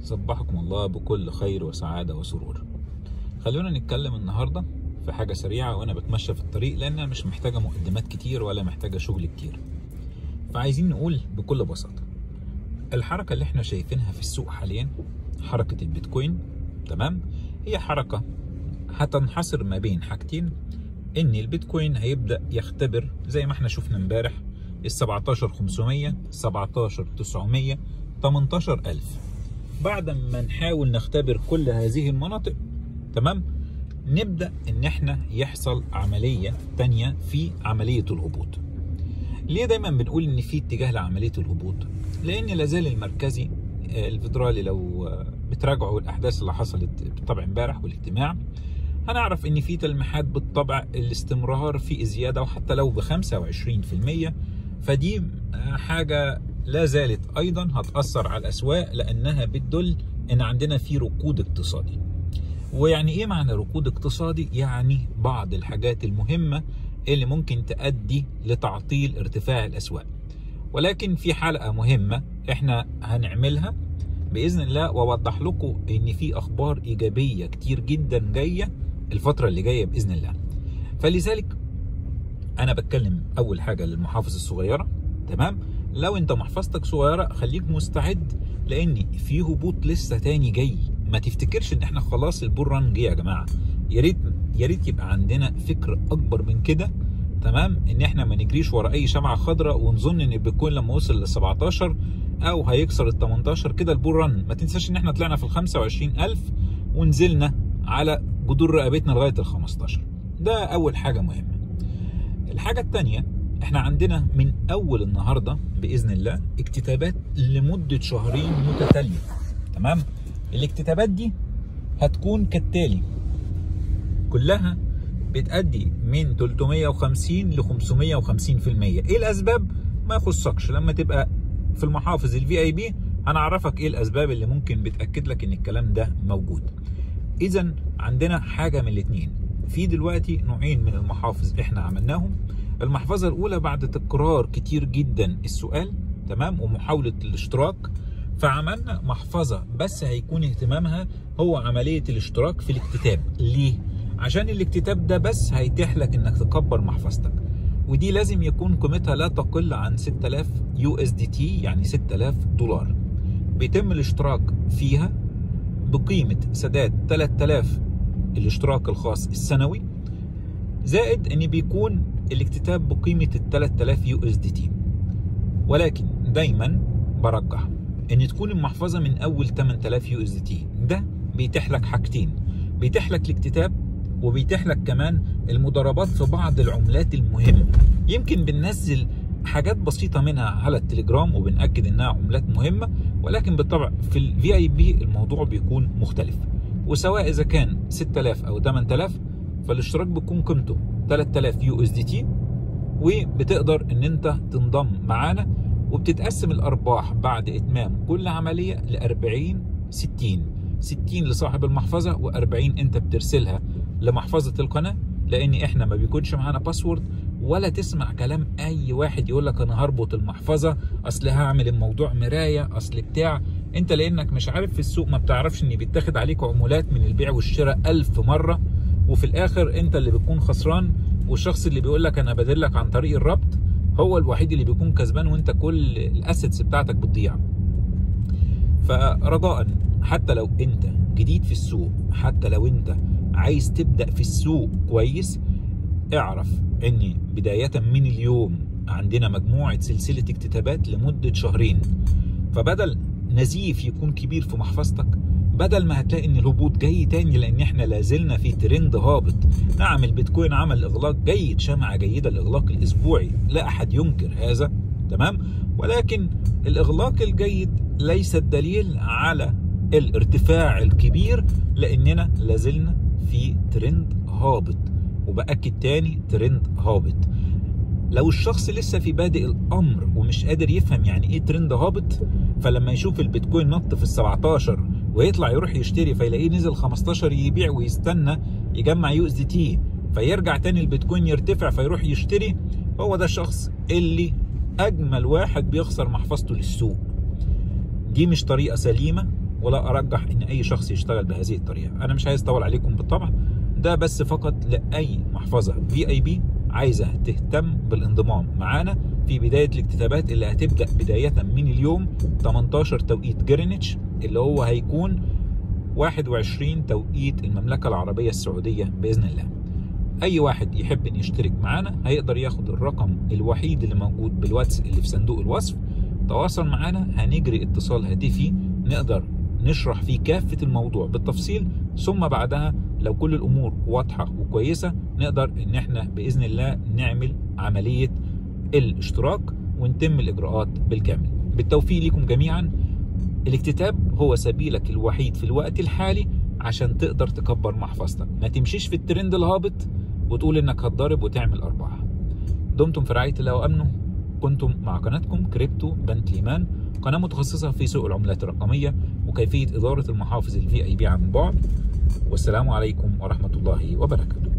صبحكم الله بكل خير وسعادة وسرور خلونا نتكلم النهاردة في حاجة سريعة وأنا بتمشى في الطريق لأنها مش محتاجة مقدمات كتير ولا محتاجة شغل كتير فعايزين نقول بكل بساطة الحركة اللي احنا شايفينها في السوق حاليا حركة البيتكوين تمام هي حركة هتنحصر ما بين حاجتين ان البيتكوين هيبدأ يختبر زي ما احنا شفنا امبارح ال 17500 17900 18000 بعد ما نحاول نختبر كل هذه المناطق تمام نبدأ ان احنا يحصل عملية تانية في عملية الهبوط ليه دايما بنقول ان في اتجاه لعملية الهبوط لان لازال المركزي الفيدرالي لو بتراجعوا الاحداث اللي حصلت بالطبع امبارح والاجتماع هنعرف ان في تلميحات بالطبع الاستمرار في زيادة وحتى لو ب 25% فدي حاجة لا زالت ايضا هتأثر على الاسواق لانها بتدل ان عندنا في ركود اقتصادي ويعني ايه معنى ركود اقتصادي يعني بعض الحاجات المهمة اللي ممكن تؤدي لتعطيل ارتفاع الاسواق ولكن في حلقة مهمة احنا هنعملها باذن الله واوضح لكم ان في اخبار ايجابية كتير جدا جاية الفترة اللي جاية باذن الله فلذلك انا بتكلم اول حاجة للمحافظ الصغيرة تمام لو انت محفظتك صغيرة خليك مستعد لان في هبوط لسه تاني جاي ما تفتكرش ان احنا خلاص البول ران جه يا جماعة يا ريت يا ريت يبقى عندنا فكر اكبر من كده تمام ان احنا ما نجريش ورا اي شمعة خضراء ونظن ان البيتكوين لما وصل ل 17 او هيكسر ال 18 كده البول ران ما تنساش ان احنا طلعنا في ال 25000 ونزلنا على جذور رقبتنا لغايه ال 15 ده اول حاجه مهمه الحاجه الثانيه احنا عندنا من اول النهارده باذن الله اكتتابات لمده شهرين متتاليه تمام الاكتتابات دي هتكون كالتالي كلها بتأدي من 350 ل 550% ايه الاسباب ما يخصكش لما تبقى في المحافظ الفي اي بي هنعرفك ايه الاسباب اللي ممكن بتاكد لك ان الكلام ده موجود اذا عندنا حاجه من الاثنين في دلوقتي نوعين من المحافظ احنا عملناهم المحفظه الاولى بعد تكرار كتير جدا السؤال تمام ومحاوله الاشتراك فعملنا محفظه بس هيكون اهتمامها هو عمليه الاشتراك في الاكتتاب ليه عشان الاكتتاب ده بس هيتيح لك انك تكبر محفظتك ودي لازم يكون قيمتها لا تقل عن 6000 يو اس دي تي يعني 6000 دولار بيتم الاشتراك فيها بقيمة سداد 3000 الاشتراك الخاص السنوي زائد ان بيكون الاكتتاب بقيمة ال 3000 يو اس دي تي ولكن دايما برجح ان تكون المحفظة من اول 8000 يو اس دي تي ده بيتيح لك حاجتين بيتيح لك الاكتتاب وبيتيح لك كمان المضاربات في بعض العملات المهمة يمكن بننزل حاجات بسيطة منها على التليجرام وبنأكد انها عملات مهمة ولكن بالطبع في الفي اي بي الموضوع بيكون مختلف وسواء اذا كان 6000 او 8000 فالاشتراك بيكون قيمته 3000 يو اس دي تي وبتقدر ان انت تنضم معانا وبتتقسم الارباح بعد اتمام كل عملية ل 40 60 60 لصاحب المحفظة و40 انت بترسلها لمحفظة القناة لان احنا ما بيكونش معانا باسورد ولا تسمع كلام اي واحد يقول لك انا هربط المحفظة اصل هعمل الموضوع مراية اصل بتاع انت لانك مش عارف في السوق ما بتعرفش ان بيتاخد عليك عمولات من البيع والشراء ألف مرة وفي الاخر انت اللي بتكون خسران والشخص اللي بيقول لك انا بدلك عن طريق الربط هو الوحيد اللي بيكون كسبان وانت كل الاسيتس بتاعتك بتضيع فرجاء حتى لو انت جديد في السوق حتى لو انت عايز تبدا في السوق كويس اعرف ان بدايه من اليوم عندنا مجموعه سلسله اكتتابات لمده شهرين فبدل نزيف يكون كبير في محفظتك بدل ما هتلاقي ان الهبوط جاي تاني لان احنا لازلنا في ترند هابط نعم البيتكوين عمل اغلاق جيد شمعة جيدة الاغلاق الاسبوعي لا احد ينكر هذا تمام ولكن الاغلاق الجيد ليس الدليل على الارتفاع الكبير لاننا لازلنا في ترند هابط وبأكد تاني ترند هابط لو الشخص لسه في بادئ الامر ومش قادر يفهم يعني ايه ترند هابط فلما يشوف البيتكوين نط في ال 17 ويطلع يروح يشتري فيلاقيه نزل 15 يبيع ويستنى يجمع يو اس دي تي فيرجع تاني البيتكوين يرتفع فيروح يشتري هو ده الشخص اللي اجمل واحد بيخسر محفظته للسوق دي مش طريقه سليمه ولا ارجح ان اي شخص يشتغل بهذه الطريقه انا مش عايز اطول عليكم بالطبع ده بس فقط لاي محفظه في اي بي عايزه تهتم بالانضمام معانا في بدايه الاكتتابات اللي هتبدا بدايه من اليوم 18 توقيت جرينتش اللي هو هيكون 21 توقيت المملكه العربيه السعوديه باذن الله اي واحد يحب ان يشترك معانا هيقدر ياخد الرقم الوحيد اللي موجود بالواتس اللي في صندوق الوصف تواصل معانا هنجري اتصال هاتفي نقدر نشرح فيه كافة الموضوع بالتفصيل ثم بعدها لو كل الأمور واضحة وكويسة نقدر إن احنا بإذن الله نعمل عملية الاشتراك ونتم الإجراءات بالكامل بالتوفيق لكم جميعا الاكتتاب هو سبيلك الوحيد في الوقت الحالي عشان تقدر تكبر محفظتك ما تمشيش في الترند الهابط وتقول انك هتضارب وتعمل ارباح دمتم في رعايه الله وامنه كنتم مع قناتكم كريبتو بنك ليمان قناه متخصصه في سوق العملات الرقميه وكيفيه اداره المحافظ الفي اي بي عن بعد والسلام عليكم ورحمه الله وبركاته